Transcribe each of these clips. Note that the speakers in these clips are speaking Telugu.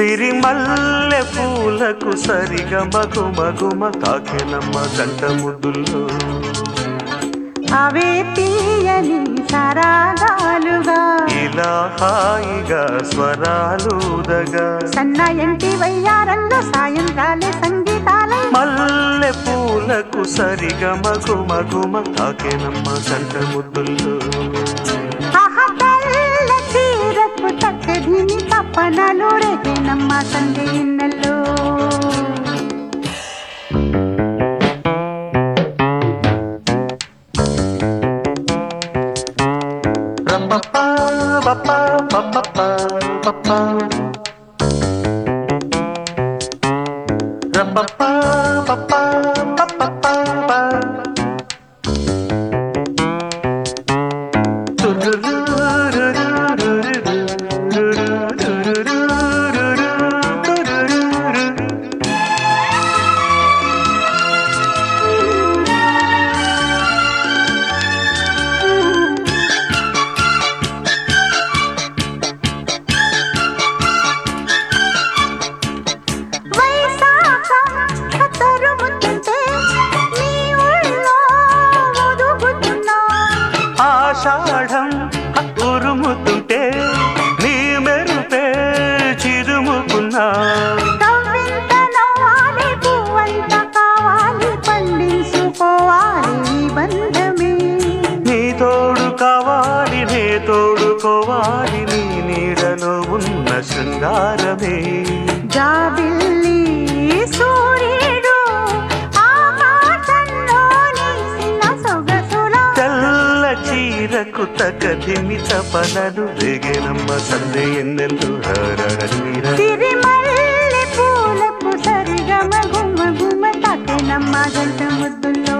సిరిమల్లె పూలకు సరిగ మగు మగుమ తాకెనమ్మ గంట ముద్దుల్లో అవే తీయని సరాగాలుగా ఇలా హాయిగా స్వరాలుదగా సన్నాయంటి వయ్యారంలో సాయంకాలే సంగీతాలై మల్లె పూలకు సరిగ మగు మగుమ తాకెనమ్మ గంట ముద్దుల్లో ఆహ తెల్ల చీరకు తక్కదిని తప్పనలు రేగేనమ్మ సందే ఇన్నెల్లో రమ్మప్పా బప్పా బప్పప్పా బప్పా రమ్మప్పా బప్పా బప్పప్పా బా. వైశాఖం కత్తరుముతుంటే నీ ఊళ్ళో ఒదుగుతున్నా ఆషాఢం ఉరుముతుంటే నీ మెరుపే చిరుముకున్నా కవ్వింత నవ్వాలి పువ్వంత కావాలి పండించుకోవాలి ఈ బంధమే నీ తోడు కావాలి నే తోడుకోవాలి నీ నీడలో ఉన్న శృంగారమే జాబిల్లి సూర్యుడు ఆకాశంలోని చిన్న సొగసుల తెల్ల చీరకు తగదిమి తపనలు రేగెనమ్మ సందే ఎన్నెల్లు హరడీర సిరిమల్లె పూలకు సరిగమ గుమ గుమ తాకెనమ్మ గంట ముద్దుల్లో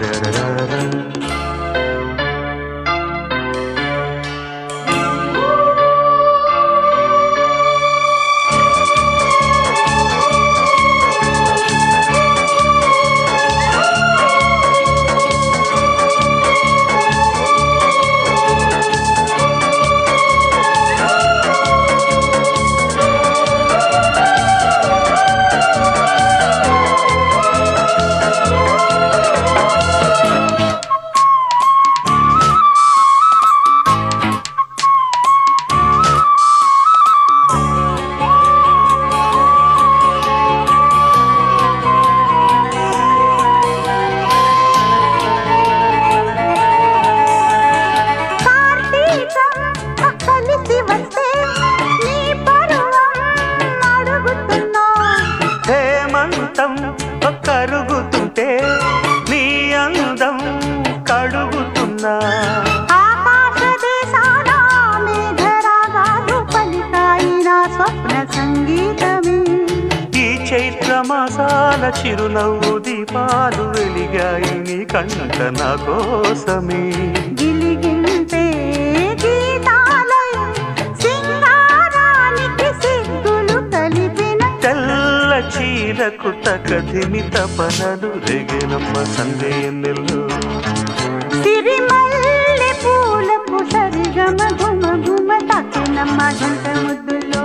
కార్తీకం కలిసి వస్తే నీ పరువం అడుగుతున్నా హేమంతం కరుగుతుంటే నీ అందం కడుగుతున్నా ఆకాశ దేశాన మేఘరాగాలు పలికాయి నా స్వప్న సంగీతమే ఈ చైత్ర మాసాల చిరునవ్వు దీపాలు వెలిగాయి నీ కంట నా కోసమే గిలిగింతే గీతాలై సింగారానికి సిగ్గులు కలిపిన తెల్ల చీరకు తగదిమి తపనలు రేగెనమ్మ సందే ఎన్నెల్లు సిరిమల్లె పూలకు సరిగమ గుమ గుమ తాకినమ్మ గంట ముద్దులో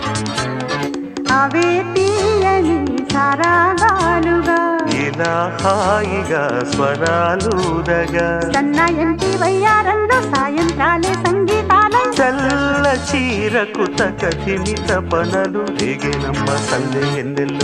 అవే తీయని సరాగాలుగా ఇలా హాయిగా స్వరాలుదగా సన్నాయంటి వయ్యారంలో సాయంకాలే సంగీతాలై తెల్ల చీరకు తగదిమి తపనలు రేగెనమ్మ సందే ఎన్నెల్లు